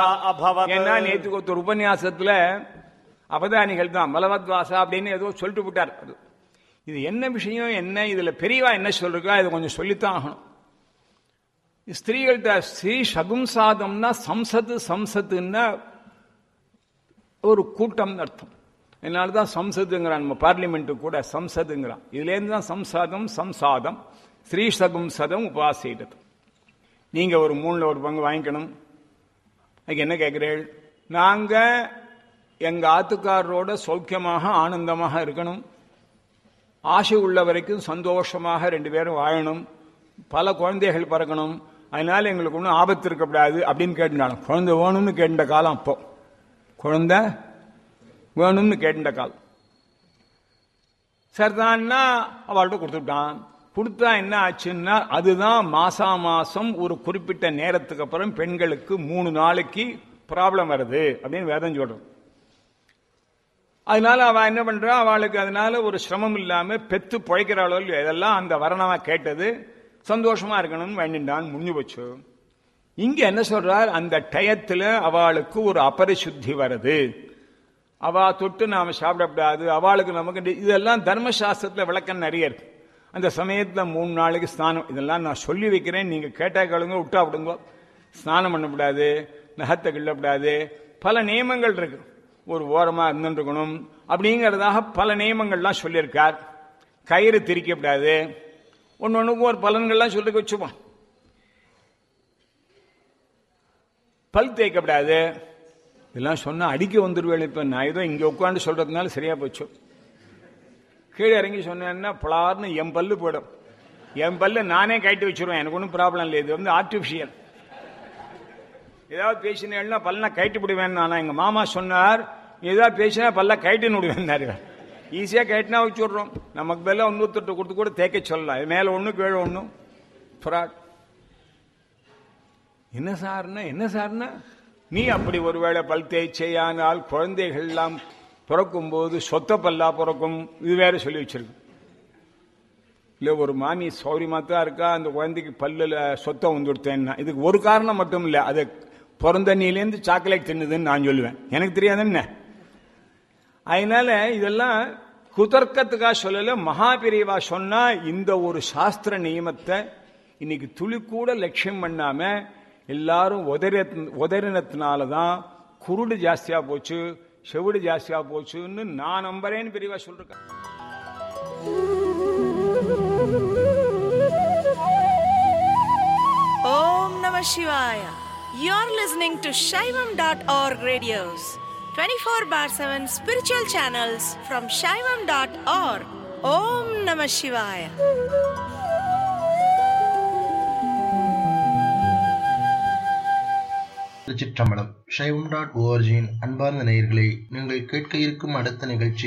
அபவத் ஏன்னா நேற்று ஒருத்தர் உபன்யாசத்துல அவதானிகள் தான் பலவத்வாசா அப்படின்னு ஏதோ சொல்லிட்டு விட்டார் அது இது என்ன விஷயம் என்ன இதுல பெரியவா என்ன சொல்றா இதை கொஞ்சம் சொல்லித்தான் ஆகணும் ஸ்திரீகள்கிட்ட ஸ்ரீ சகும்சாதம்னா சம்சத்து சம்சத்துன்னா ஒரு கூட்டம் அர்த்தம் அதனால தான் சம்சதுங்கிறான் நம்ம பார்லிமெண்ட் கூட சம்சதுங்கிறான் இதுலேருந்து தான் சம்சாதம் சம்சாதம் ஸ்ரீ சகும்சதம் உபாசிட்டது நீங்க ஒரு மூணுல ஒரு பங்கு வாங்கிக்கணும் அதுக்கு என்ன கேட்கிறீர்கள் நாங்க எங்க ஆத்துக்காரரோட சௌக்கியமாக ஆனந்தமாக இருக்கணும் ஆசை உள்ள வரைக்கும் சந்தோஷமாக ரெண்டு பேரும் வாழணும் பல குழந்தைகள் பிறக்கணும் அதனால எங்களுக்கு ஒன்றும் ஆபத்து இருக்கக்கூடாது அப்படின்னு கேட்டுனாலும் குழந்தை வேணும்னு கேட்ட காலம் அப்போ குழந்தை வேணும்னு கேட்ட காலம் சரிதான்னா அவள்கிட்ட கொடுத்துட்டான் கொடுத்தா என்ன ஆச்சுன்னா அதுதான் மாசா மாசம் ஒரு குறிப்பிட்ட நேரத்துக்கு அப்புறம் பெண்களுக்கு மூணு நாளைக்கு ப்ராப்ளம் வருது அப்படின்னு வேதம் சொல்றோம் அதனால அவ என்ன பண்றா அவளுக்கு அதனால ஒரு சிரமம் இல்லாம பெத்து பிழைக்கிறாளோ இல்லையோ இதெல்லாம் அந்த வரணமா கேட்டது சந்தோஷமா இருக்கணும்னு வேண்டின்றான் முடிஞ்சு போச்சு இங்க என்ன சொல்றார் அந்த டயத்துல அவளுக்கு ஒரு அபரிசுத்தி வருது அவ தொட்டு நாம சாப்பிடக்கூடாது அவளுக்கு நமக்கு டி- இதெல்லாம் தர்மசாஸ்திரத்துல விளக்கம் நிறைய இருக்கு அந்த சமயத்துல மூணு நாளைக்கு ஸ்நானம் இதெல்லாம் நான் சொல்லி வைக்கிறேன் நீங்க கேட்டா கேளுங்க விட்டா விடுங்க ஸ்நானம் பண்ணக்கூடாது நகத்தை கிள்ளக்கூடாது பல நியமங்கள் இருக்கு ஒரு ஓரமா இருந்துருக்கணும் அப்படிங்கறதாக பல நியமங்கள்லாம் சொல்லியிருக்கார் கயிறு திரிக்கப்படாது ஒன்னு ஒண்ணுக்கும் ஒரு பலன்கள்லாம் சொல்லி வச்சுப்போம் பல் தேய்க்கப்படாது இதெல்லாம் சொன்னா அடிக்க வந்துருவேன் இப்ப நான் ஏதோ இங்க உட்காந்து சொல்றதுனால சரியா போச்சு கீழே இறங்கி சொன்னேன்னா பலார்னு என் பல்லு போயிடும் என் பல்லு நானே கட்டி வச்சிருவேன் எனக்கு ஒன்றும் ப்ராப்ளம் இல்லை இது வந்து ஆர்டிஃபிஷியல் ஏதாவது பேசினேன்னா பல்ல கைட்டு விடுவேன் நான் எங்க மாமா சொன்னார் ஏதாவது பேசினா பல்ல கைட்டுன்னு விடுவேன்னாரு ஈஸியா கைட்டினா வச்சு விடுறோம் நமக்கு பதிலாக ஒன்னூத்தெட்டு கொடுத்து கூட தேய்க்க சொல்லலாம் இது மேல ஒண்ணு கீழே ஒண்ணு ஃப்ராட் என்ன சார்னா என்ன சார்னா நீ அப்படி ஒருவேளை பல் தேய்ச்சையானால் குழந்தைகள் எல்லாம் பிறக்கும் போது சொத்த பல்லா பிறக்கும் இது வேற சொல்லி வச்சிருக்கு இல்ல ஒரு மாமி சௌரியமா தான் இருக்கா அந்த குழந்தைக்கு பல்லுல சொத்தம் வந்துடுத்தேன்னா இதுக்கு ஒரு காரணம் மட்டும் இல்ல அது பிறந்தண்ணிலேருந்து சாக்லேட் தின்னுதுன்னு நான் சொல்லுவேன் எனக்கு தெரியாது என்ன அதனால இதெல்லாம் குதர்க்கத்துக்காக சொல்லல மகாபிரிவா சொன்னா இந்த ஒரு சாஸ்திர நியமத்தை இன்னைக்கு துளி கூட லட்சியம் பண்ணாம எல்லாரும் உதற உதறினத்தினால தான் குருடு ஜாஸ்தியா போச்சு செவிடு ஜாஸ்தியா போச்சுன்னு நான் நம்புறேன்னு பெரியவா சொல்றேன் Om Namah Shivaya. You're listening to Shaivam.org radios, 24 bar 7 spiritual channels from Shaivam.org. Om Namah Shivaya. திருச்சிற்றம்பலம் சைவம் டாட் ஓஆர்ஜியின் அன்பார்ந்த நேயர்களை நீங்கள் கேட்க இருக்கும் அடுத்த நிகழ்ச்சி